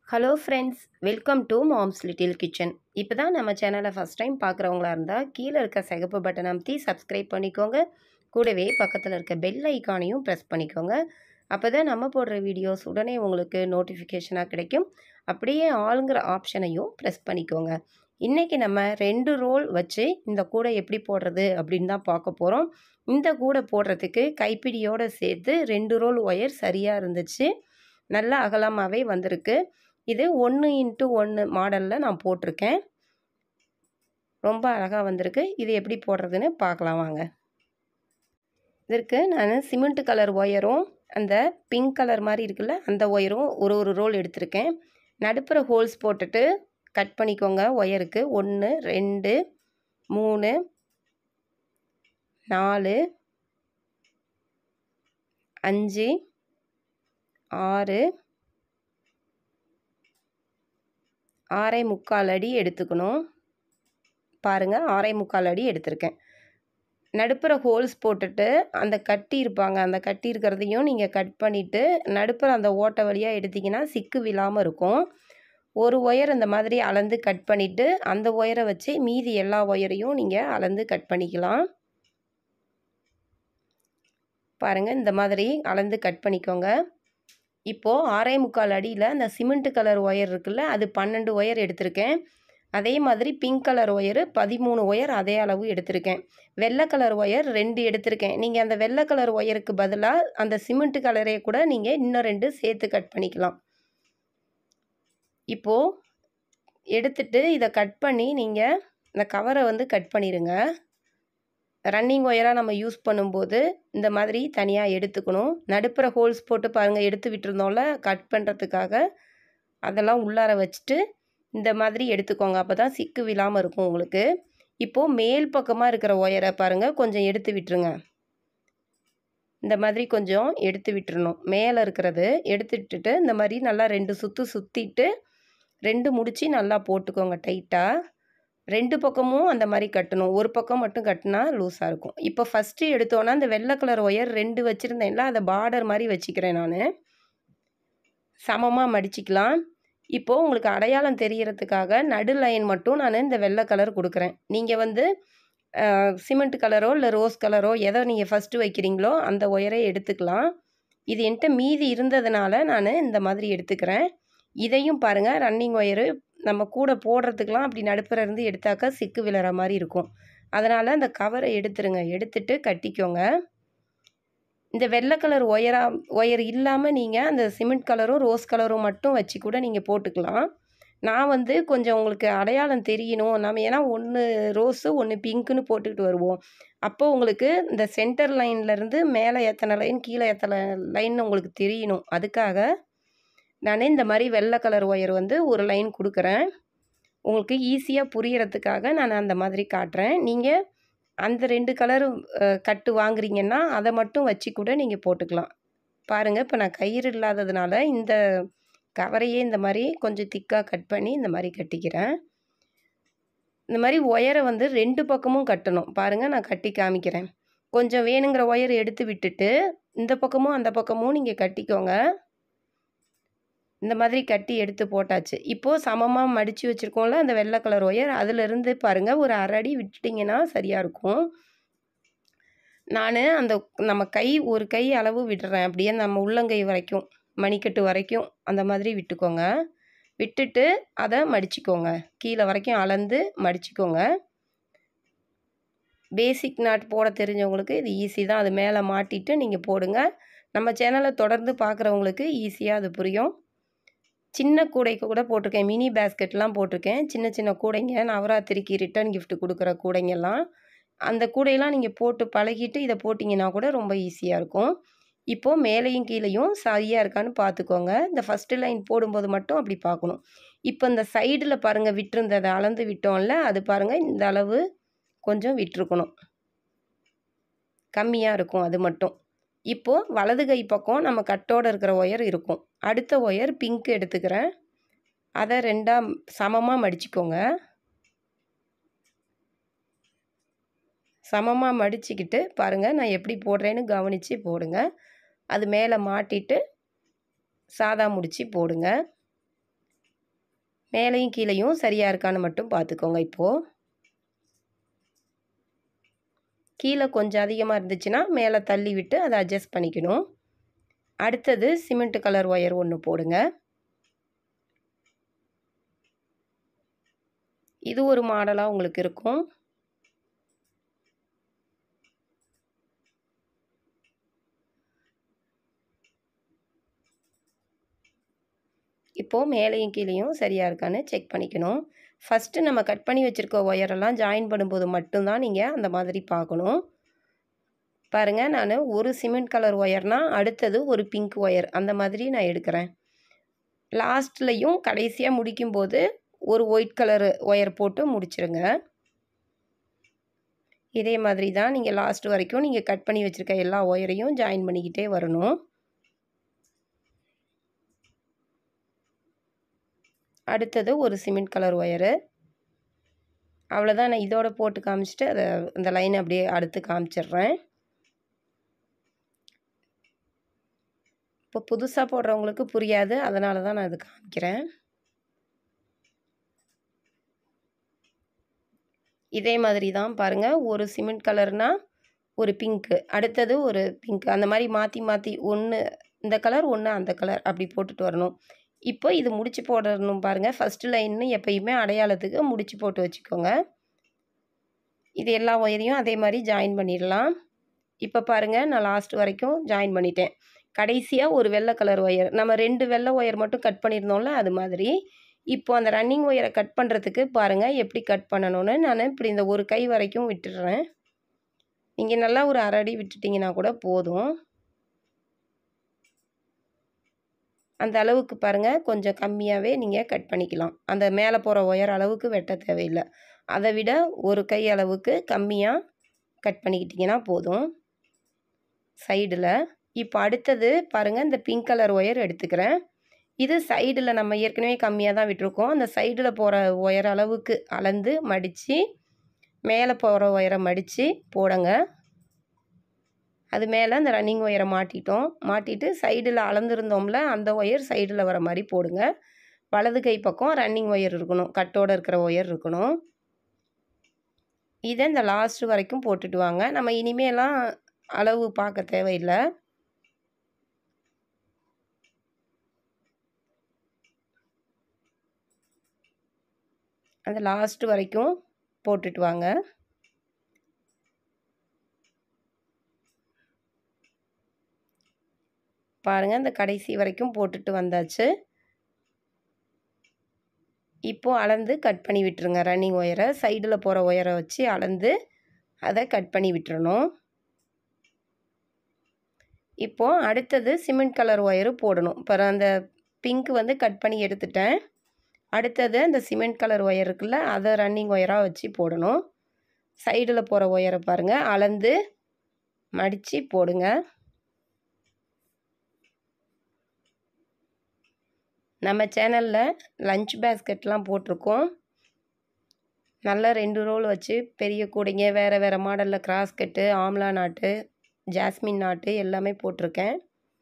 hello friends welcome to mom's little kitchen இப்போ தான் நம்ம சேனலை ஃபஸ்ட் டைம் பார்க்குறவங்களா இருந்தால் கீழே இருக்க சிகப்பு பட்டன் அமைத்தி சப்ஸ்கிரைப் பண்ணிக்கோங்க கூடவே பக்கத்தில் இருக்க பெல் ஐக்கானையும் ப்ரெஸ் பண்ணிக்கோங்க அப்போ தான் நம்ம போடுற வீடியோஸ் உடனே உங்களுக்கு நோட்டிஃபிகேஷனாக கிடைக்கும் அப்படியே ஆளுங்கிற ஆப்ஷனையும் ப்ரெஸ் பண்ணிக்கோங்க இன்றைக்கி நம்ம ரெண்டு ரோல் வச்சு இந்த கூடை எப்படி போடுறது அப்படின்னு தான் பார்க்க போகிறோம் இந்த கூடை போடுறதுக்கு கைப்பிடியோடு சேர்த்து ரெண்டு ரோல் ஒயர் சரியாக இருந்துச்சு நல்லா அகலமாகவே வந்திருக்கு இது ஒன்று இன்ட்டு ஒன்று மாடலில் நான் போட்டிருக்கேன் ரொம்ப அழகாக வந்திருக்கு இது எப்படி போடுறதுன்னு பார்க்கலாம் வாங்க இதற்கு நான் சிமெண்ட் கலர் ஒயரும் அந்த பிங்க் கலர் மாதிரி இருக்குல்ல அந்த ஒயரும் ஒரு ஒரு ரோல் எடுத்திருக்கேன் நடுப்புற ஹோல்ஸ் போட்டுட்டு கட் பண்ணிக்கோங்க ஒயருக்கு ஒன்று ரெண்டு மூணு நாலு அஞ்சு ஆறு ஆறே முக்கால் அடி எடுத்துக்கணும் பாருங்கள் ஆறே முக்கால் அடி எடுத்திருக்கேன் நடுப்புற ஹோல்ஸ் போட்டுட்டு அந்த கட்டி இருப்பாங்க அந்த கட்டி இருக்கிறதையும் நீங்கள் கட் பண்ணிவிட்டு நடுப்புற அந்த ஓட்டை வழியாக எடுத்திங்கன்னா சிக்கு விழாமல் இருக்கும் ஒரு ஒயர் இந்த மாதிரி அளந்து கட் பண்ணிவிட்டு அந்த ஒயரை வச்சு மீதி எல்லா ஒயரையும் நீங்கள் அளந்து கட் பண்ணிக்கலாம் பாருங்கள் இந்த மாதிரி அளந்து கட் பண்ணிக்கோங்க இப்போது ஆறே முக்கால் அடியில் அந்த சிமெண்ட் கலர் ஒயர் இருக்குல்ல அது பன்னெண்டு ஒயர் எடுத்திருக்கேன் அதே மாதிரி பிங்க் கலர் ஒயரு பதிமூணு ஒயர் அதே அளவு எடுத்திருக்கேன் வெள்ளை கலர் ஒயர் ரெண்டு எடுத்திருக்கேன் நீங்கள் அந்த வெள்ளை கலர் ஒயருக்கு பதிலாக அந்த சிமெண்ட் கலரே கூட நீங்கள் இன்னும் ரெண்டு சேர்த்து கட் பண்ணிக்கலாம் இப்போது எடுத்துட்டு இதை கட் பண்ணி நீங்கள் இந்த கவரை வந்து கட் பண்ணிடுங்க ரன்னிங் ஒயராக நம்ம யூஸ் பண்ணும்போது இந்த மாதிரி தனியாக எடுத்துக்கணும் நடுப்புற ஹோல்ஸ் போட்டு பாருங்கள் எடுத்து விட்டுருந்தோம்ல கட் பண்ணுறதுக்காக அதெல்லாம் உள்ளார வச்சுட்டு இந்த மாதிரி எடுத்துக்கோங்க அப்போ தான் சிக்கு விழாமல் இருக்கும் உங்களுக்கு இப்போது மேல் பக்கமாக இருக்கிற ஒயரை பாருங்கள் கொஞ்சம் எடுத்து விட்டுருங்க இந்த மாதிரி கொஞ்சம் எடுத்து விட்டுறணும் மேலே இருக்கிறது எடுத்து விட்டுட்டு இந்த மாதிரி நல்லா ரெண்டு சுற்று சுற்றிட்டு ரெண்டு முடிச்சு நல்லா போட்டுக்கோங்க டைட்டாக ரெண்டு பக்கமும் அந்த மாதிரி கட்டணும் ஒரு பக்கம் மட்டும் கட்டினா லூஸாக இருக்கும் இப்போ ஃபஸ்ட்டு எடுத்தோன்னா அந்த வெள்ளை கலர் ஒயர் ரெண்டு வச்சுருந்தேன்ல அதை பார்டர் மாதிரி வச்சுக்கிறேன் நான் சமமாக மடிச்சிக்கலாம் இப்போது உங்களுக்கு அடையாளம் தெரியறதுக்காக நடு லைன் மட்டும் நான் இந்த வெள்ளை கலர் கொடுக்குறேன் நீங்கள் வந்து சிமெண்ட் கலரோ இல்லை ரோஸ் கலரோ எதை நீங்கள் ஃபஸ்ட்டு வைக்கிறீங்களோ அந்த ஒயரை எடுத்துக்கலாம் இது என்கிட்ட மீதி இருந்ததுனால நான் இந்த மாதிரி எடுத்துக்கிறேன் இதையும் பாருங்கள் ரன்னிங் ஒயரு நம்ம கூட போடுறதுக்கெலாம் அப்படி நடுப்புற இருந்து எடுத்தாக்கா சிக்கு விழுற மாதிரி இருக்கும் அதனால் அந்த கவரை எடுத்துருங்க எடுத்துட்டு கட்டிக்கோங்க இந்த வெள்ளை கலர் ஒயரா ஒயர் இல்லாமல் நீங்கள் அந்த சிமெண்ட் கலரும் ரோஸ் கலரும் மட்டும் வச்சு கூட நீங்கள் போட்டுக்கலாம் நான் வந்து கொஞ்சம் உங்களுக்கு அடையாளம் தெரியணும் நம்ம ஏன்னா ஒன்று ரோஸு ஒன்று பிங்க்குன்னு போட்டுக்கிட்டு வருவோம் அப்போ உங்களுக்கு இந்த சென்டர் லைன்லேருந்து மேலே எத்தனை லைன் கீழே எத்தனை லைன் உங்களுக்கு தெரியணும் அதுக்காக நான் இந்த மாதிரி வெள்ளை கலர் ஒயர் வந்து ஒரு லைன் கொடுக்குறேன் உங்களுக்கு ஈஸியாக புரியறதுக்காக நான் அந்த மாதிரி காட்டுறேன் நீங்கள் அந்த ரெண்டு கலர் கட்டு வாங்குறீங்கன்னா அதை மட்டும் வச்சு கூட நீங்கள் போட்டுக்கலாம் பாருங்கள் இப்போ நான் கயிறு இல்லாததுனால இந்த கவரையே இந்த மாதிரி கொஞ்சம் திக்காக கட் பண்ணி இந்த மாதிரி கட்டிக்கிறேன் இந்த மாதிரி ஒயரை வந்து ரெண்டு பக்கமும் கட்டணும் பாருங்கள் நான் கட்டி காமிக்கிறேன் கொஞ்சம் வேணுங்கிற ஒயர் எடுத்து விட்டுட்டு இந்த பக்கமும் அந்த பக்கமும் நீங்கள் கட்டிக்கோங்க இந்த மாதிரி கட்டி எடுத்து போட்டாச்சு இப்போது சமமாக மடித்து வச்சுருக்கோம்ல அந்த வெள்ளை கலர் ஒயர் அதிலிருந்து பாருங்கள் ஒரு அரை அடி விட்டுட்டிங்கன்னா சரியாக இருக்கும் நான் அந்த நம்ம கை ஒரு கை அளவு விடுறேன் அப்படியே நம்ம உள்ளங்கை வரைக்கும் மணிக்கட்டு வரைக்கும் அந்த மாதிரி விட்டுக்கோங்க விட்டுட்டு அதை மடிச்சுக்கோங்க கீழே வரைக்கும் அளந்து மடிச்சுக்கோங்க பேசிக் நாட் போட தெரிஞ்சவங்களுக்கு இது ஈஸி தான் அது மேலே மாட்டிட்டு நீங்கள் போடுங்க நம்ம சேனலை தொடர்ந்து பார்க்குறவங்களுக்கு ஈஸியாக அது புரியும் சின்ன கூடைக்கு கூட போட்டிருக்கேன் மினி பேஸ்கெட்லாம் போட்டிருக்கேன் சின்ன சின்ன கூடைங்க நவராத்திரிக்கு ரிட்டர்ன் கிஃப்ட் கொடுக்குற கூடைங்கெல்லாம் அந்த கூடையெல்லாம் நீங்கள் போட்டு பழகிட்டு இதை போட்டிங்கன்னா கூட ரொம்ப ஈஸியாக இருக்கும் இப்போது மேலேயும் கீழேயும் சரியாக இருக்கான்னு பார்த்துக்கோங்க இந்த ஃபஸ்ட்டு லைன் போடும்போது மட்டும் அப்படி பார்க்கணும் இப்போ இந்த சைடில் பாருங்கள் விட்டுருந்ததை அளந்து விட்டோம்ல அது பாருங்கள் இந்த அளவு கொஞ்சம் விட்டுருக்கணும் கம்மியாக இருக்கும் அது மட்டும் இப்போது வலது கை பக்கம் நம்ம கட்டோடு இருக்கிற ஒயர் இருக்கும் அடுத்த ஒயர் பிங்க் எடுத்துக்கிறேன் அதை ரெண்டாக சமமாக மடிச்சுக்கோங்க சமமாக மடிச்சுக்கிட்டு பாருங்கள் நான் எப்படி போடுறேன்னு கவனித்து போடுங்க அது மேலே மாட்டிட்டு சாதா முடிச்சு போடுங்க மேலேயும் கீழேயும் சரியாக இருக்கான்னு மட்டும் பார்த்துக்கோங்க இப்போது கீழே கொஞ்சம் அதிகமாக இருந்துச்சுன்னா மேலே தள்ளி விட்டு அதை அட்ஜஸ்ட் பண்ணிக்கணும் அடுத்தது சிமெண்ட் கலர் ஒயர் ஒன்று போடுங்க இது ஒரு மாடலாக உங்களுக்கு இருக்கும் இப்போது மேலேயும் கீழேயும் சரியாக இருக்கான்னு செக் பண்ணிக்கணும் ஃபஸ்ட்டு நம்ம கட் பண்ணி வச்சுருக்க ஒயரெல்லாம் ஜாயின் பண்ணும்போது மட்டும்தான் நீங்கள் அந்த மாதிரி பார்க்கணும் பாருங்கள் நான் ஒரு சிமெண்ட் கலர் ஒயர்னால் அடுத்தது ஒரு பிங்க் ஒயர் அந்த மாதிரி நான் எடுக்கிறேன் லாஸ்ட்லேயும் கடைசியாக முடிக்கும்போது ஒரு ஒயிட் கலர் ஒயர் போட்டு முடிச்சிருங்க இதே மாதிரி தான் நீங்கள் லாஸ்ட் வரைக்கும் நீங்கள் கட் பண்ணி வச்சுருக்க எல்லா ஒயரையும் ஜாயின் பண்ணிக்கிட்டே வரணும் அடுத்தது ஒரு சிமெண்ட் கலர் ஒயரு அவ்வளோதான் நான் இதோட போட்டு காமிச்சிட்டு அதை இந்த லைனை அப்படியே அடுத்து காமிச்சிடுறேன் இப்போ புதுசாக போடுறவங்களுக்கு புரியாது அதனால தான் நான் இது காமிக்கிறேன் இதே மாதிரி தான் பாருங்கள் ஒரு சிமெண்ட் கலர்னால் ஒரு பிங்க்கு அடுத்தது ஒரு பிங்க் அந்த மாதிரி மாற்றி மாற்றி ஒன்று இந்த கலர் ஒன்று அந்த கலர் அப்படி போட்டுட்டு வரணும் இப்போ இது முடிச்சு போடணும் பாருங்கள் ஃபஸ்ட்டு லைன்னு எப்பயுமே அடையாளத்துக்கு முடிச்சு போட்டு வச்சுக்கோங்க இது எல்லா ஒயரையும் அதே மாதிரி ஜாயின் பண்ணிடலாம் இப்போ பாருங்கள் நான் லாஸ்ட் வரைக்கும் ஜாயின் பண்ணிட்டேன் கடைசியாக ஒரு வெள்ளை கலர் ஒயர் நம்ம ரெண்டு வெள்ளை ஒயர் மட்டும் கட் பண்ணியிருந்தோம்ல அது மாதிரி இப்போ அந்த ரன்னிங் ஒயரை கட் பண்ணுறதுக்கு பாருங்கள் எப்படி கட் பண்ணணும்னு நான் இப்படி இந்த ஒரு கை வரைக்கும் விட்டுடுறேன் நீங்கள் நல்லா ஒரு அரை அடி விட்டுட்டிங்கன்னா கூட போதும் அந்த அளவுக்கு பாருங்கள் கொஞ்சம் கம்மியாகவே நீங்கள் கட் பண்ணிக்கலாம் அந்த மேலே போகிற ஒயர் அளவுக்கு வெட்ட தேவையில்லை அதை விட ஒரு கை அளவுக்கு கம்மியாக கட் பண்ணிக்கிட்டிங்கன்னா போதும் சைடில் இப்போ அடுத்தது பாருங்கள் இந்த பிங்க் கலர் ஒயர் எடுத்துக்கிறேன் இது சைடில் நம்ம ஏற்கனவே கம்மியாக தான் விட்டுருக்கோம் அந்த சைடில் போகிற ஒயர் அளவுக்கு அளந்து மடித்து மேலே போகிற ஒயரை மடித்து போடுங்க அது மேலே அந்த ரன்னிங் ஒயரை மாட்டிட்டோம் மாட்டிட்டு சைடில் அளந்துருந்தோம்ல அந்த ஒயர் சைடில் வர மாதிரி போடுங்க வலது கை பக்கம் ரன்னிங் ஒயர் இருக்கணும் கட்டோடு இருக்கிற ஒயர் இருக்கணும் இதை இந்த லாஸ்ட் வரைக்கும் போட்டுட்டு வாங்க நம்ம இனிமேலாம் அளவு பார்க்க தேவையில்லை அந்த லாஸ்ட் வரைக்கும் போட்டுட்டு வாங்க பாருங்கள் இந்த கடைசி வரைக்கும் போட்டுட்டு வந்தாச்சு இப்போது அளந்து கட் பண்ணி விட்டுருங்க ரன்னிங் ஒயரை சைடில் போகிற ஒயரை வச்சு அளந்து அதை கட் பண்ணி விட்டுறணும் இப்போது அடுத்தது சிமெண்ட் கலர் ஒயரு போடணும் இப்போ அந்த பிங்க் வந்து கட் பண்ணி எடுத்துட்டேன் அடுத்தது அந்த சிமெண்ட் கலர் ஒயர் இருக்குல்ல அதை ரன்னிங் ஒயராக வச்சு போடணும் சைடில் போகிற ஒயரை பாருங்கள் அளந்து மடித்து போடுங்க நம்ம சேனலில் லஞ்ச் பேஸ்கெட்லாம் போட்டிருக்கோம் நல்லா ரெண்டு ரோல் வச்சு பெரிய கூடைங்க வேறு வேறு மாடலில் கிராஸ் கட்டு ஆம்லா நாட்டு ஜாஸ்மின் நாட்டு எல்லாமே போட்டிருக்கேன்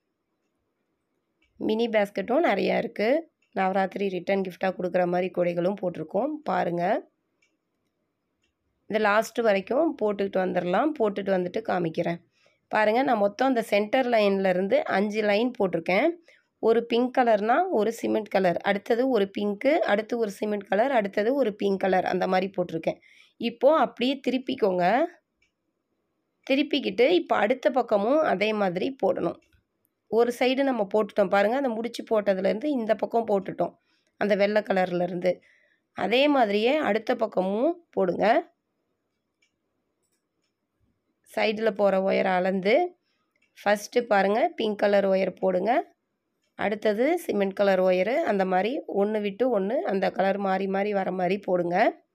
மினி பேஸ்கெட்டும் நிறையா இருக்குது நவராத்திரி ரிட்டன் கிஃப்டாக கொடுக்குற மாதிரி கூடைகளும் போட்டிருக்கோம் பாருங்கள் இந்த லாஸ்ட்டு வரைக்கும் போட்டுக்கிட்டு வந்துடலாம் போட்டுட்டு வந்துட்டு காமிக்கிறேன் பாருங்கள் நான் மொத்தம் அந்த சென்டர் லைன்லேருந்து அஞ்சு லைன் போட்டிருக்கேன் ஒரு பிங்க் கலர்னால் ஒரு சிமெண்ட் கலர் அடுத்தது ஒரு பிங்க்கு அடுத்து ஒரு சிமெண்ட் கலர் அடுத்தது ஒரு பிங்க் கலர் அந்த மாதிரி போட்டிருக்கேன் இப்போது அப்படியே திருப்பிக்கோங்க திருப்பிக்கிட்டு இப்போ அடுத்த பக்கமும் அதே மாதிரி போடணும் ஒரு சைடு நம்ம போட்டுட்டோம் பாருங்கள் அந்த முடிச்சு போட்டதுலேருந்து இந்த பக்கம் போட்டுட்டோம் அந்த வெள்ளை கலர்லேருந்து அதே மாதிரியே அடுத்த பக்கமும் போடுங்க சைடில் போகிற ஒயரை அளந்து ஃபஸ்ட்டு பாருங்கள் பிங்க் கலர் ஒயர் போடுங்க அடுத்தது சிமெண்ட் கலர் ஒயரு அந்த மாதிரி ஒன்று விட்டு ஒன்று அந்த கலர் மாறி மாறி வர மாதிரி போடுங்க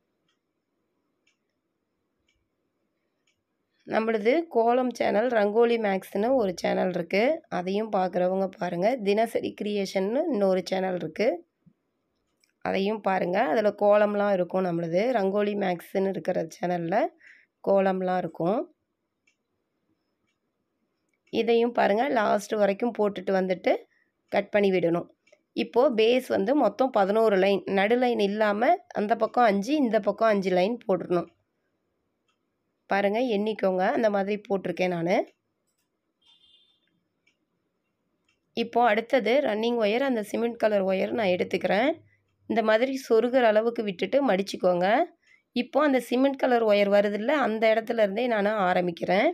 நம்மளது கோலம் சேனல் ரங்கோலி மேக்ஸ்னு ஒரு சேனல் இருக்குது அதையும் பார்க்குறவங்க பாருங்கள் தினசரி கிரியேஷன்னு இன்னொரு சேனல் இருக்குது அதையும் பாருங்கள் அதில் கோலம்லாம் இருக்கும் நம்மளது ரங்கோலி மேக்ஸ்ன்னு இருக்கிற சேனலில் கோலம்லாம் இருக்கும் இதையும் பாருங்கள் லாஸ்ட் வரைக்கும் போட்டுட்டு வந்துட்டு கட் பண்ணி விடணும் இப்போது பேஸ் வந்து மொத்தம் பதினோரு லைன் நடு லைன் இல்லாமல் அந்த பக்கம் அஞ்சு இந்த பக்கம் அஞ்சு லைன் போட்டுடணும் பாருங்கள் எண்ணிக்கோங்க அந்த மாதிரி போட்டிருக்கேன் நான் இப்போது அடுத்தது ரன்னிங் ஒயர் அந்த சிமெண்ட் கலர் ஒயர் நான் எடுத்துக்கிறேன் இந்த மாதிரி சொருகிற அளவுக்கு விட்டுட்டு மடிச்சுக்கோங்க இப்போ அந்த சிமெண்ட் கலர் ஒயர் வருதில்ல அந்த இடத்துல இருந்தே நான் ஆரம்பிக்கிறேன்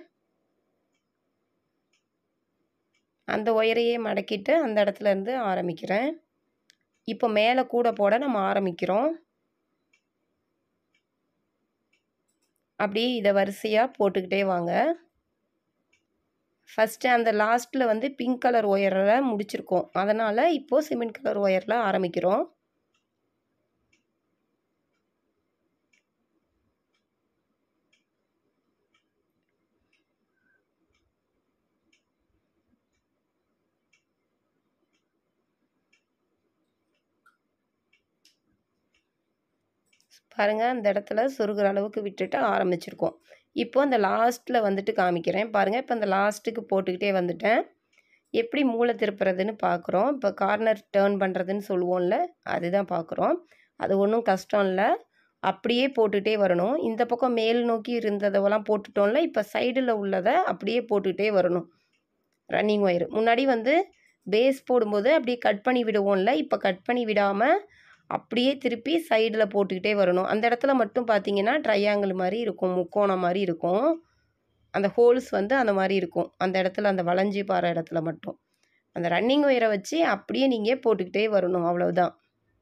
அந்த ஒயரையே மடக்கிட்டு அந்த இடத்துல இருந்து ஆரம்பிக்கிறேன் இப்போ மேலே கூட போட நம்ம ஆரம்பிக்கிறோம் அப்படியே இதை வரிசையாக போட்டுக்கிட்டே வாங்க ஃபஸ்ட்டு அந்த லாஸ்ட்டில் வந்து பிங்க் கலர் ஒயரில் முடிச்சிருக்கோம் அதனால் இப்போது சிமெண்ட் கலர் ஒயரில் ஆரம்பிக்கிறோம் பாருங்கள் அந்த இடத்துல சொருகிற அளவுக்கு விட்டுட்டு ஆரம்பிச்சிருக்கோம் இப்போ அந்த லாஸ்ட்டில் வந்துட்டு காமிக்கிறேன் பாருங்கள் இப்போ அந்த லாஸ்ட்டுக்கு போட்டுக்கிட்டே வந்துட்டேன் எப்படி மூளை திருப்புறதுன்னு பார்க்குறோம் இப்போ கார்னர் டேர்ன் பண்ணுறதுன்னு சொல்லுவோம்ல அதுதான் பார்க்குறோம் அது ஒன்றும் கஷ்டம் இல்லை அப்படியே போட்டுகிட்டே வரணும் இந்த பக்கம் மேல் நோக்கி இருந்ததெல்லாம் போட்டுட்டோம்ல இப்போ சைடில் உள்ளதை அப்படியே போட்டுக்கிட்டே வரணும் ரன்னிங் ஒயர் முன்னாடி வந்து பேஸ் போடும்போது அப்படியே கட் பண்ணி விடுவோம்ல இப்போ கட் பண்ணி விடாமல் அப்படியே திருப்பி சைடில் போட்டுக்கிட்டே வரணும் அந்த இடத்துல மட்டும் பார்த்தீங்கன்னா ட்ரையாங்கிள் மாதிரி இருக்கும் முக்கோணம் மாதிரி இருக்கும் அந்த ஹோல்ஸ் வந்து அந்த மாதிரி இருக்கும் அந்த இடத்துல அந்த வளைஞ்சி பாற இடத்துல மட்டும் அந்த ரன்னிங் ஒயரை வச்சு அப்படியே நீங்கள் போட்டுக்கிட்டே வரணும் அவ்வளவுதான்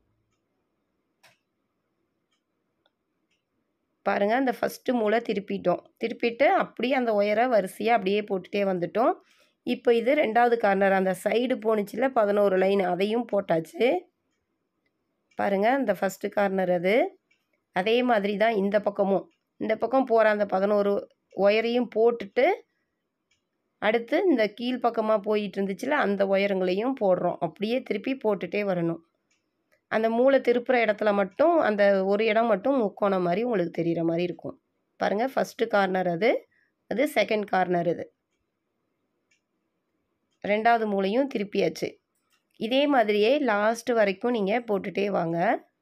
பாருங்கள் அந்த ஃபஸ்ட்டு மூளை திருப்பிட்டோம் திருப்பிட்டு அப்படியே அந்த ஒயரை வரிசையாக அப்படியே போட்டுகிட்டே வந்துட்டோம் இப்போ இது ரெண்டாவது கார்னர் அந்த சைடு போணுச்சுல பதினோரு லைன் அதையும் போட்டாச்சு பாருங்கள் அந்த ஃபஸ்ட்டு கார்னர் அது அதே மாதிரி தான் இந்த பக்கமும் இந்த பக்கம் போகிற அந்த பதினோரு ஒயரையும் போட்டுட்டு அடுத்து இந்த கீழ்ப்பக்கமாக போயிட்டு இருந்துச்சுல அந்த ஒயருங்களையும் போடுறோம் அப்படியே திருப்பி போட்டுகிட்டே வரணும் அந்த மூளை திருப்புற இடத்துல மட்டும் அந்த ஒரு இடம் மட்டும் முக்கோணம் மாதிரி உங்களுக்கு தெரிகிற மாதிரி இருக்கும் பாருங்கள் ஃபஸ்ட்டு கார்னர் அது அது செகண்ட் கார்னர் இது ரெண்டாவது மூளையும் திருப்பியாச்சு இதே மாதிரியே லாஸ்ட் வரைக்கும் நீங்கள் போட்டுகிட்டே வாங்க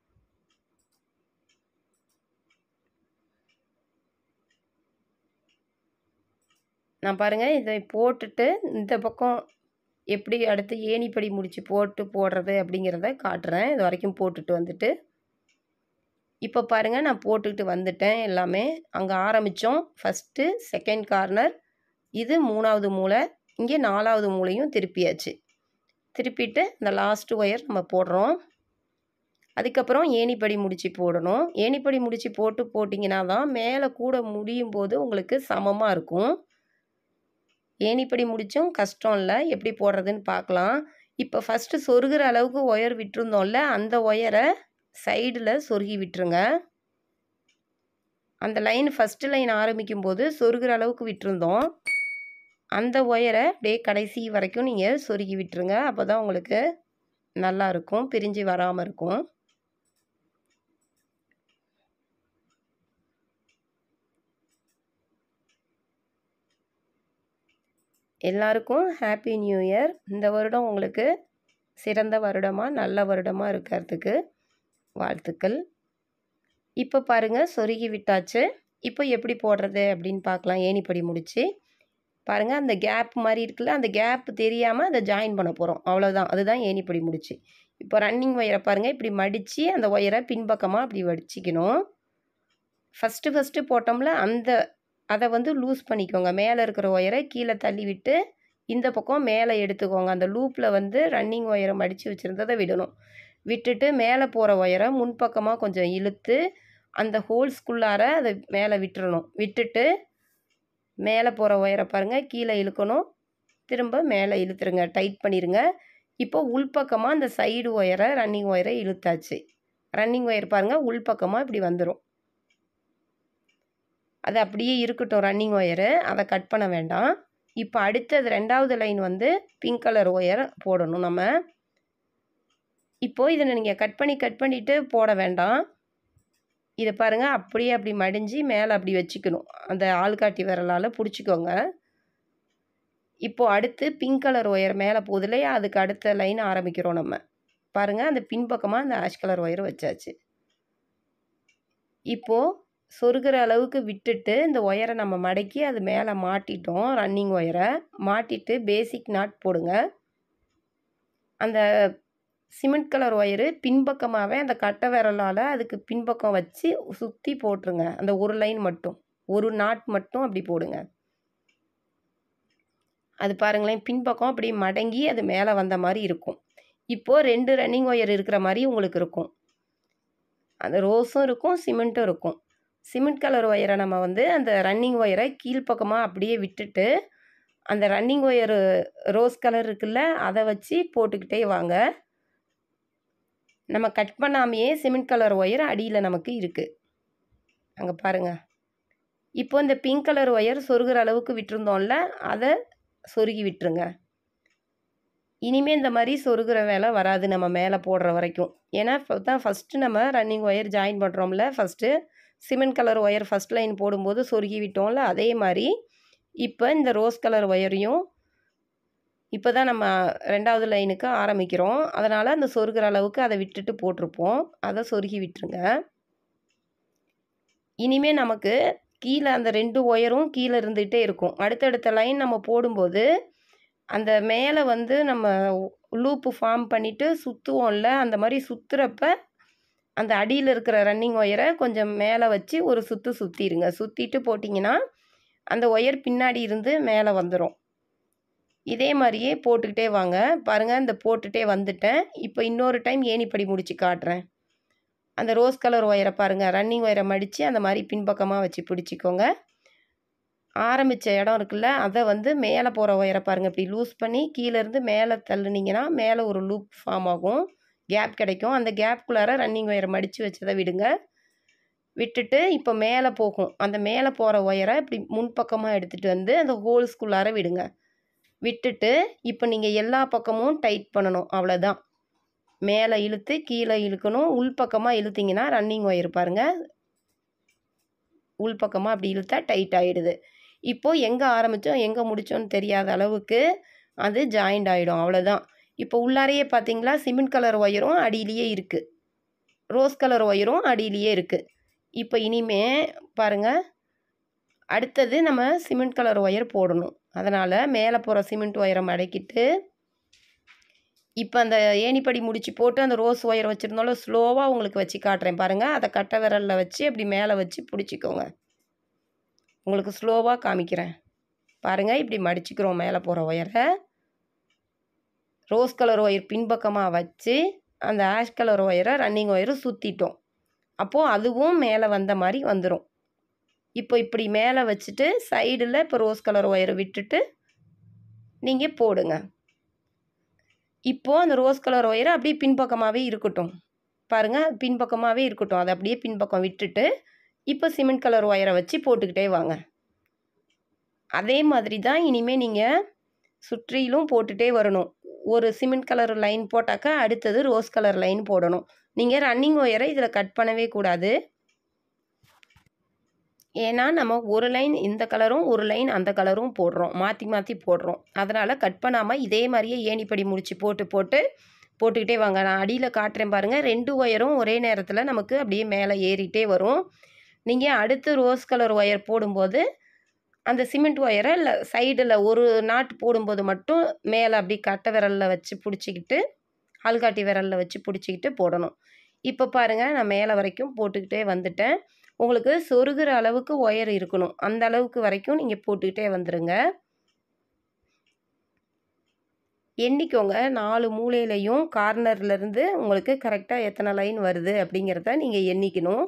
நான் பாருங்கள் இதை போட்டுட்டு இந்த பக்கம் எப்படி அடுத்து ஏணிப்படி முடிச்சு போட்டு போடுறது அப்படிங்கிறத காட்டுறேன் இது வரைக்கும் போட்டுட்டு வந்துட்டு இப்போ பாருங்கள் நான் போட்டுக்கிட்டு வந்துட்டேன் எல்லாமே அங்கே ஆரம்பித்தோம் ஃபஸ்ட்டு செகண்ட் கார்னர் இது மூணாவது மூளை இங்கே நாலாவது மூளையும் திருப்பியாச்சு திருப்பிட்டு இந்த லாஸ்ட் ஒயர் நம்ம போடுறோம் அதுக்கப்புறம் ஏணிப்படி முடிச்சு போடணும் ஏணிப்படி முடிச்சு போட்டு போட்டிங்கன்னா தான் மேலே கூட முடியும் போது உங்களுக்கு சமமாக இருக்கும் ஏணிப்படி முடிச்சும் கஷ்டம் இல்லை எப்படி போடுறதுன்னு பார்க்கலாம் இப்போ ஃபஸ்ட்டு சொருகிற அளவுக்கு ஒயர் விட்டுருந்தோம்ல அந்த ஒயரை சைடில் சொருகி விட்டுருங்க அந்த லைன் ஃபஸ்ட்டு லைன் ஆரம்பிக்கும் போது சொருகிற அளவுக்கு விட்டுருந்தோம் அந்த ஒயரை அப்படியே கடைசி வரைக்கும் நீங்கள் சொருகி விட்டுருங்க அப்போ தான் உங்களுக்கு நல்லா இருக்கும் பிரிஞ்சு வராமல் இருக்கும் எல்லாருக்கும் ஹாப்பி நியூ இயர் இந்த வருடம் உங்களுக்கு சிறந்த வருடமாக நல்ல வருடமாக இருக்கிறதுக்கு வாழ்த்துக்கள் இப்போ பாருங்கள் சொருகி விட்டாச்சு இப்போ எப்படி போடுறது அப்படின்னு பார்க்கலாம் ஏணிப்படி முடிச்சு பாருங்கள் அந்த கேப் மாதிரி இருக்குல்ல அந்த கேப் தெரியாமல் அதை ஜாயின் பண்ண போகிறோம் அவ்வளோதான் அதுதான் ஏணிப்படி முடிச்சு இப்போ ரன்னிங் ஒயரை பாருங்கள் இப்படி மடித்து அந்த ஒயரை பின்பக்கமாக அப்படி வடிச்சிக்கணும் ஃபஸ்ட்டு ஃபஸ்ட்டு போட்டோம்ல அந்த அதை வந்து லூஸ் பண்ணிக்கோங்க மேலே இருக்கிற ஒயரை கீழே தள்ளி விட்டு இந்த பக்கம் மேலே எடுத்துக்கோங்க அந்த லூப்பில் வந்து ரன்னிங் ஒயரை மடித்து வச்சுருந்ததை விடணும் விட்டுட்டு மேலே போகிற ஒயரை முன்பக்கமாக கொஞ்சம் இழுத்து அந்த ஹோல்ஸ்குள்ளார அதை மேலே விட்டுறணும் விட்டுட்டு மேலே போகிற ஒயரை பாருங்கள் கீழே இழுக்கணும் திரும்ப மேலே இழுத்துருங்க டைட் பண்ணிடுங்க இப்போ உள்பக்கமாக அந்த சைடு ஒயரை ரன்னிங் ஒயரை இழுத்தாச்சு ரன்னிங் ஒயர் பாருங்கள் உள்பக்கமாக இப்படி வந்துடும் அது அப்படியே இருக்கட்டும் ரன்னிங் ஒயரு அதை கட் பண்ண வேண்டாம் இப்போ அடுத்தது ரெண்டாவது லைன் வந்து பிங்க் கலர் ஒயர் போடணும் நம்ம இப்போது இதை நீங்கள் கட் பண்ணி கட் பண்ணிவிட்டு போட வேண்டாம் இதை பாருங்கள் அப்படியே அப்படி மடிஞ்சு மேலே அப்படி வச்சுக்கணும் அந்த ஆள்காட்டி விரலால் பிடிச்சிக்கோங்க இப்போது அடுத்து பிங்க் கலர் ஒயர் மேலே போகுது இல்லையா அதுக்கு அடுத்த லைன் ஆரம்பிக்கிறோம் நம்ம பாருங்கள் அந்த பின்பக்கமாக அந்த ஆஷ் கலர் ஒயர் வச்சாச்சு இப்போது சொருகிற அளவுக்கு விட்டுட்டு இந்த ஒயரை நம்ம மடக்கி அது மேலே மாட்டிட்டோம் ரன்னிங் ஒயரை மாட்டிட்டு பேசிக் நாட் போடுங்க அந்த சிமெண்ட் கலர் ஒயரு பின்பக்கமாகவே அந்த கட்டை விரலால் அதுக்கு பின்பக்கம் வச்சு சுற்றி போட்டுருங்க அந்த ஒரு லைன் மட்டும் ஒரு நாட் மட்டும் அப்படி போடுங்க அது பாருங்களேன் பின்பக்கம் அப்படி மடங்கி அது மேலே வந்த மாதிரி இருக்கும் இப்போது ரெண்டு ரன்னிங் ஒயர் இருக்கிற மாதிரி உங்களுக்கு இருக்கும் அந்த ரோஸும் இருக்கும் சிமெண்ட்டும் இருக்கும் சிமெண்ட் கலர் ஒயரை நம்ம வந்து அந்த ரன்னிங் ஒயரை கீழ்ப்பக்கமாக அப்படியே விட்டுட்டு அந்த ரன்னிங் ஒயரு ரோஸ் கலர் இருக்குல்ல அதை வச்சு போட்டுக்கிட்டே வாங்க நம்ம கட் பண்ணாமையே சிமெண்ட் கலர் ஒயர் அடியில் நமக்கு இருக்குது அங்கே பாருங்கள் இப்போ இந்த பிங்க் கலர் ஒயர் சொருகிற அளவுக்கு விட்டுருந்தோம்ல அதை சொருகி விட்டுருங்க இனிமேல் இந்த மாதிரி சொருகிற வேலை வராது நம்ம மேலே போடுற வரைக்கும் ஏன்னா தான் ஃபஸ்ட்டு நம்ம ரன்னிங் ஒயர் ஜாயின் பண்ணுறோம்ல first cement colour wire first line போடும்போது சொருகி விட்டோம்ல அதே மாதிரி இப்போ இந்த ரோஸ் கலர் ஒயரையும் இப்போ தான் நம்ம ரெண்டாவது லைனுக்கு ஆரம்பிக்கிறோம் அதனால் அந்த சொருகிற அளவுக்கு அதை விட்டுட்டு போட்டிருப்போம் அதை சொருகி விட்டுருங்க இனிமேல் நமக்கு கீழே அந்த ரெண்டு ஒயரும் கீழே இருந்துகிட்டே இருக்கும் அடுத்தடுத்த லைன் நம்ம போடும்போது அந்த மேலே வந்து நம்ம லூப்பு ஃபார்ம் பண்ணிவிட்டு சுற்றுவோம்ல அந்த மாதிரி சுற்றுறப்ப அந்த அடியில் இருக்கிற ரன்னிங் ஒயரை கொஞ்சம் மேலே வச்சு ஒரு சுற்று சுற்றிடுங்க சுற்றிட்டு போட்டிங்கன்னா அந்த ஒயர் பின்னாடி இருந்து மேலே வந்துடும் இதே மாதிரியே போட்டுக்கிட்டே வாங்க பாருங்கள் இந்த போட்டுகிட்டே வந்துட்டேன் இப்போ இன்னொரு டைம் ஏணிப்படி முடித்து காட்டுறேன் அந்த ரோஸ் கலர் ஒயரை பாருங்கள் ரன்னிங் ஒயரை மடித்து அந்த மாதிரி பின்பக்கமாக வச்சு பிடிச்சிக்கோங்க ஆரம்பித்த இடம் இருக்குல்ல அதை வந்து மேலே போகிற ஒயரை பாருங்கள் இப்படி லூஸ் பண்ணி கீழேருந்து மேலே தள்ளுனீங்கன்னா மேலே ஒரு லூப் ஃபார்ம் ஆகும் கேப் கிடைக்கும் அந்த கேப்குள்ளார ரன்னிங் ஒயரை மடித்து வச்சதை விடுங்க விட்டுட்டு இப்போ மேலே போகும் அந்த மேலே போகிற ஒயரை இப்படி முன்பக்கமாக எடுத்துகிட்டு வந்து அந்த ஹோல்ஸ்குள்ளார விடுங்க விட்டுட்டு இப்போ நீங்கள் எல்லா பக்கமும் டைட் பண்ணணும் அவ்வளோதான் மேலே இழுத்து கீழே இழுக்கணும் உள்பக்கமாக இழுத்திங்கன்னா ரன்னிங் ஒயர் பாருங்கள் உள்பக்கமாக அப்படி இழுத்தா டைட் ஆகிடுது இப்போது எங்கே ஆரம்பித்தோம் எங்கே முடித்தோன்னு தெரியாத அளவுக்கு அது ஜாயிண்ட் ஆகிடும் அவ்வளோதான் இப்போ உள்ளாரையே பார்த்தீங்களா சிமெண்ட் கலர் ஒயரும் அடியிலேயே இருக்குது ரோஸ் கலர் ஒயரும் அடியிலேயே இருக்குது இப்போ இனிமே பாருங்கள் அடுத்தது நம்ம சிமெண்ட் கலர் ஒயர் போடணும் அதனால் மேலே போகிற சிமெண்ட் ஒயரை மடக்கிட்டு இப்போ அந்த ஏணிப்படி முடிச்சு போட்டு அந்த ரோஸ் ஒயர் வச்சுருந்தோம்ல ஸ்லோவாக உங்களுக்கு வச்சு காட்டுறேன் பாருங்கள் அதை கட்டை விரலில் வச்சு அப்படி மேலே வச்சு பிடிச்சிக்கோங்க உங்களுக்கு ஸ்லோவாக காமிக்கிறேன் பாருங்கள் இப்படி மடிச்சுக்கிறோம் மேலே போகிற ஒயரை ரோஸ் கலர் ஒயர் பின்பக்கமாக வச்சு அந்த ஆஷ் கலர் ஒயரை ரன்னிங் ஒயரை சுற்றிட்டோம் அப்போது அதுவும் மேலே வந்த மாதிரி வந்துடும் இப்போ இப்படி மேலே வச்சுட்டு சைடில் இப்போ ரோஸ் கலர் ஒயரை விட்டுட்டு நீங்கள் போடுங்க இப்போது அந்த ரோஸ் கலர் ஒயரை அப்படியே பின்பக்கமாகவே இருக்கட்டும் பாருங்கள் பின்பக்கமாகவே இருக்கட்டும் அதை அப்படியே பின்பக்கம் விட்டுட்டு இப்போ சிமெண்ட் கலர் ஒயரை வச்சு போட்டுக்கிட்டே வாங்க அதே மாதிரி தான் இனிமேல் நீங்கள் சுற்றிலும் போட்டுகிட்டே வரணும் ஒரு சிமெண்ட் கலர் லைன் போட்டாக்கா அடுத்தது ரோஸ் கலர் லைன் போடணும் நீங்கள் ரன்னிங் ஒயரை இதில் கட் பண்ணவே கூடாது ஏன்னா நம்ம ஒரு லைன் இந்த கலரும் ஒரு லைன் அந்த கலரும் போடுறோம் மாற்றி மாற்றி போடுறோம் அதனால் கட் பண்ணாமல் இதே மாதிரியே ஏணிப்படி முடிச்சு போட்டு போட்டு போட்டுக்கிட்டே வாங்க நான் அடியில் காட்டுறேன் பாருங்கள் ரெண்டு ஒயரும் ஒரே நேரத்தில் நமக்கு அப்படியே மேலே ஏறிட்டே வரும் நீங்கள் அடுத்து ரோஸ் கலர் ஒயர் போடும்போது அந்த சிமெண்ட் ஒயரை இல்லை சைடில் ஒரு நாட் போடும்போது மட்டும் மேலே அப்படி கட்டை விரலில் வச்சு பிடிச்சிக்கிட்டு ஆள்காட்டி விரலில் வச்சு பிடிச்சிக்கிட்டு போடணும் இப்போ பாருங்கள் நான் மேலே வரைக்கும் போட்டுக்கிட்டே வந்துட்டேன் உங்களுக்கு சொருகிற அளவுக்கு ஒயர் இருக்கணும் அந்த அளவுக்கு வரைக்கும் நீங்கள் போட்டுக்கிட்டே வந்துடுங்க எண்ணிக்கோங்க நாலு மூலையிலையும் கார்னர்லேருந்து உங்களுக்கு கரெக்டாக எத்தனை லைன் வருது அப்படிங்கிறத நீங்கள் எண்ணிக்கணும்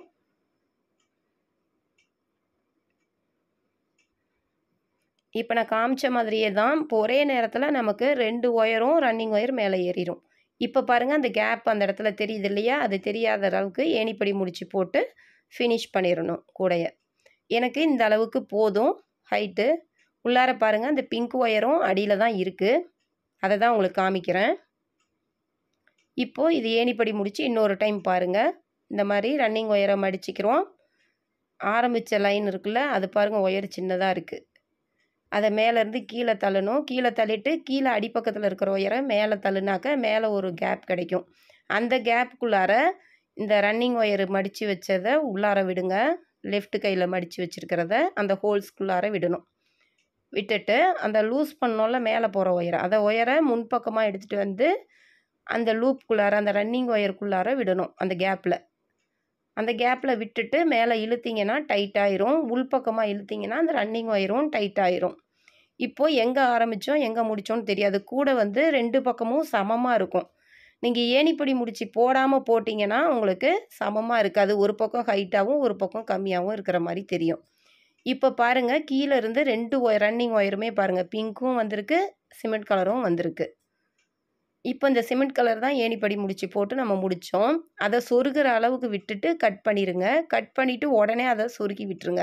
இப்போ நான் காமிச்ச மாதிரியே தான் இப்போ ஒரே நேரத்தில் நமக்கு ரெண்டு ஒயரும் ரன்னிங் ஒயர் மேலே ஏறிடும் இப்போ பாருங்கள் அந்த கேப் அந்த இடத்துல தெரியுது இல்லையா அது தெரியாத அளவுக்கு ஏணிப்படி முடிச்சு போட்டு ஃபினிஷ் பண்ணிடணும் கூடைய எனக்கு இந்த அளவுக்கு போதும் ஹைட்டு உள்ளார பாருங்கள் அந்த பிங்க் ஒயரும் அடியில் தான் இருக்குது அதை தான் உங்களுக்கு காமிக்கிறேன் இப்போது இது ஏணிப்படி முடித்து இன்னொரு டைம் பாருங்கள் இந்த மாதிரி ரன்னிங் ஒயரை மடிச்சிக்கிறோம் ஆரம்பித்த லைன் இருக்குல்ல அது பாருங்கள் ஒயர் சின்னதாக இருக்குது அதை மேலேருந்து கீழே தள்ளணும் கீழே தள்ளிட்டு கீழே அடிப்பக்கத்தில் இருக்கிற ஒயரை மேலே தள்ளுனாக்க மேலே ஒரு கேப் கிடைக்கும் அந்த கேப்புக்குள்ளார இந்த ரன்னிங் ஒயர் மடித்து வச்சதை உள்ளார விடுங்க லெஃப்ட் கையில் மடித்து வச்சுருக்கிறத அந்த ஹோல்ஸ்குள்ளார விடணும் விட்டுட்டு அந்த லூஸ் பண்ணோம்ல மேலே போகிற ஒயரை அதை ஒயரை முன்பக்கமாக எடுத்துகிட்டு வந்து அந்த லூப்புக்குள்ளார அந்த ரன்னிங் ஒயருக்குள்ளார விடணும் அந்த கேப்பில் அந்த கேப்பில் விட்டுட்டு மேலே இழுத்தீங்கன்னா டைட் ஆயிரும் உள்பக்கமாக இழுத்தீங்கன்னா அந்த ரன்னிங் ஒயரும் டைட் ஆயிரும் இப்போது எங்கே ஆரம்பித்தோம் எங்கே முடித்தோன்னு தெரியாது கூட வந்து ரெண்டு பக்கமும் சமமாக இருக்கும் நீங்கள் ஏணிப்படி முடிச்சு போடாமல் போட்டிங்கன்னா உங்களுக்கு சமமாக இருக்காது ஒரு பக்கம் ஹைட்டாகவும் ஒரு பக்கம் கம்மியாகவும் இருக்கிற மாதிரி தெரியும் இப்போ பாருங்கள் கீழே இருந்து ரெண்டு ஒயர் ரன்னிங் ஒயருமே பாருங்கள் பிங்க்கும் வந்திருக்கு சிமெண்ட் கலரும் வந்திருக்கு இப்போ இந்த சிமெண்ட் கலர் தான் ஏணிப்படி முடிச்சு போட்டு நம்ம முடித்தோம் அதை சொருகிற அளவுக்கு விட்டுட்டு கட் பண்ணிடுங்க கட் பண்ணிவிட்டு உடனே அதை சொருகி விட்டுருங்க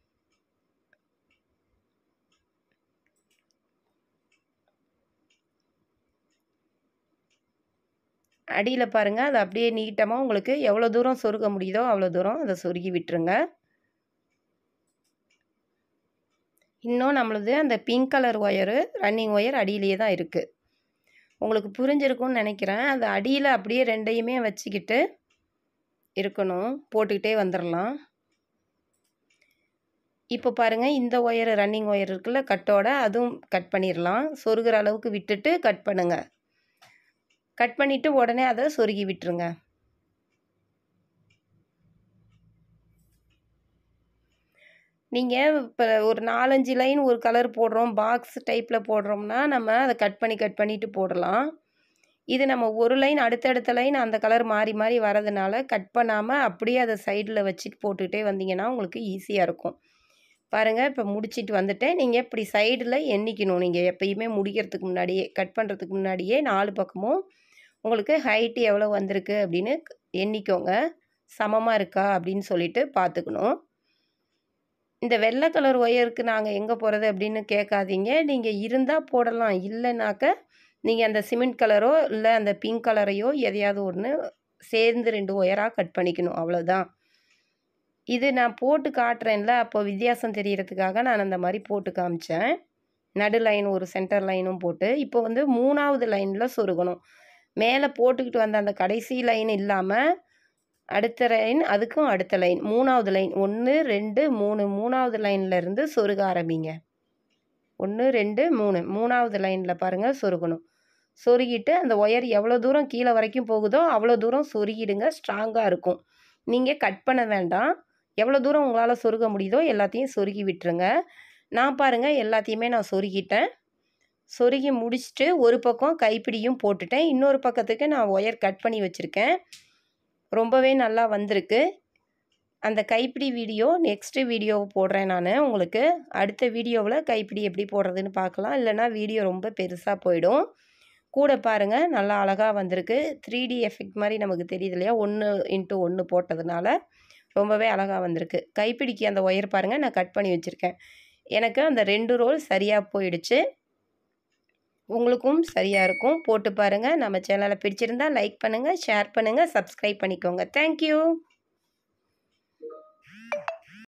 அடியில் பாருங்கள் அது அப்படியே நீட்டமாக உங்களுக்கு எவ்வளோ தூரம் சொருக முடியுதோ அவ்வளோ தூரம் அதை சொருகி விட்டுருங்க இன்னும் நம்மளது அந்த pink colour wire running wire அடியிலேயே தான் இருக்குது உங்களுக்கு புரிஞ்சிருக்கும்னு நினைக்கிறேன் அது அடியில் அப்படியே ரெண்டையுமே வச்சுக்கிட்டு இருக்கணும் போட்டுக்கிட்டே வந்துடலாம் இப்போ பாருங்கள் இந்த ஒயர் ரன்னிங் ஒயர் இருக்குல்ல கட்டோட அதுவும் கட் பண்ணிடலாம் சொருகிற அளவுக்கு விட்டுட்டு கட் பண்ணுங்கள் கட் பண்ணிவிட்டு உடனே அதை சொருகி விட்டுருங்க நீங்கள் இப்போ ஒரு நாலஞ்சு லைன் ஒரு கலர் போடுறோம் பாக்ஸ் டைப்பில் போடுறோம்னா நம்ம அதை கட் பண்ணி கட் பண்ணிவிட்டு போடலாம் இது நம்ம ஒரு லைன் அடுத்தடுத்த லைன் அந்த கலர் மாறி மாறி வரதுனால கட் பண்ணாமல் அப்படியே அதை சைடில் வச்சுட்டு போட்டுக்கிட்டே வந்தீங்கன்னா உங்களுக்கு ஈஸியாக இருக்கும் பாருங்கள் இப்போ முடிச்சிட்டு வந்துட்டேன் நீங்கள் இப்படி சைடில் எண்ணிக்கணும் நீங்கள் எப்பயுமே முடிக்கிறதுக்கு முன்னாடியே கட் பண்ணுறதுக்கு முன்னாடியே நாலு பக்கமும் உங்களுக்கு ஹைட்டு எவ்வளோ வந்திருக்கு அப்படின்னு எண்ணிக்கோங்க சமமாக இருக்கா அப்படின்னு சொல்லிட்டு பார்த்துக்கணும் இந்த வெள்ளை கலர் ஒயருக்கு நாங்கள் எங்கே போகிறது அப்படின்னு கேட்காதீங்க நீங்கள் இருந்தால் போடலாம் இல்லைனாக்க நீங்கள் அந்த சிமெண்ட் கலரோ இல்லை அந்த பிங்க் கலரையோ எதையாவது ஒன்று சேர்ந்து ரெண்டு ஒயராக கட் பண்ணிக்கணும் அவ்வளோதான் இது நான் போட்டு காட்டுறேன்ல அப்போ வித்தியாசம் தெரியறதுக்காக நான் அந்த மாதிரி போட்டு காமிச்சேன் நடு லைன் ஒரு சென்டர் லைனும் போட்டு இப்போ வந்து மூணாவது லைனில் சொருகணும் மேலே போட்டுக்கிட்டு வந்த அந்த கடைசி லைன் இல்லாமல் அடுத்த லைன் அதுக்கும் அடுத்த லைன் மூணாவது லைன் ஒன்று ரெண்டு மூணு மூணாவது லைனில் இருந்து சொருக ஆரம்பிங்க ஒன்று ரெண்டு மூணு மூணாவது லைனில் பாருங்கள் சொருகணும் சொருகிட்டு அந்த ஒயர் எவ்வளோ தூரம் கீழே வரைக்கும் போகுதோ அவ்வளோ தூரம் சொருகிடுங்க ஸ்ட்ராங்காக இருக்கும் நீங்கள் கட் பண்ண வேண்டாம் எவ்வளோ தூரம் உங்களால் சொருக முடியுதோ எல்லாத்தையும் சொருகி விட்டுருங்க நான் பாருங்கள் எல்லாத்தையுமே நான் சொருகிட்டேன் சொருகி முடிச்சுட்டு ஒரு பக்கம் கைப்பிடியும் போட்டுட்டேன் இன்னொரு பக்கத்துக்கு நான் ஒயர் கட் பண்ணி வச்சுருக்கேன் ரொம்பவே நல்லா வந்திருக்கு அந்த கைப்பிடி வீடியோ நெக்ஸ்ட்டு வீடியோ போடுறேன் நான் உங்களுக்கு அடுத்த வீடியோவில் கைப்பிடி எப்படி போடுறதுன்னு பார்க்கலாம் இல்லைனா வீடியோ ரொம்ப பெருசாக போயிடும் கூட பாருங்கள் நல்லா அழகாக வந்திருக்கு த்ரீ டி எஃபெக்ட் மாதிரி நமக்கு தெரியுது இல்லையா ஒன்று இன்ட்டு ஒன்று போட்டதுனால ரொம்பவே அழகாக வந்திருக்கு கைப்பிடிக்கு அந்த ஒயர் பாருங்கள் நான் கட் பண்ணி வச்சுருக்கேன் எனக்கு அந்த ரெண்டு ரோல் சரியாக போயிடுச்சு உங்களுக்கும் சரியாக இருக்கும் போட்டு பாருங்கள் நம்ம சேனலை பிடிச்சிருந்தா லைக் பண்ணுங்கள் ஷேர் பண்ணுங்கள் சப்ஸ்கிரைப் பண்ணிக்கோங்க தேங்க்யூ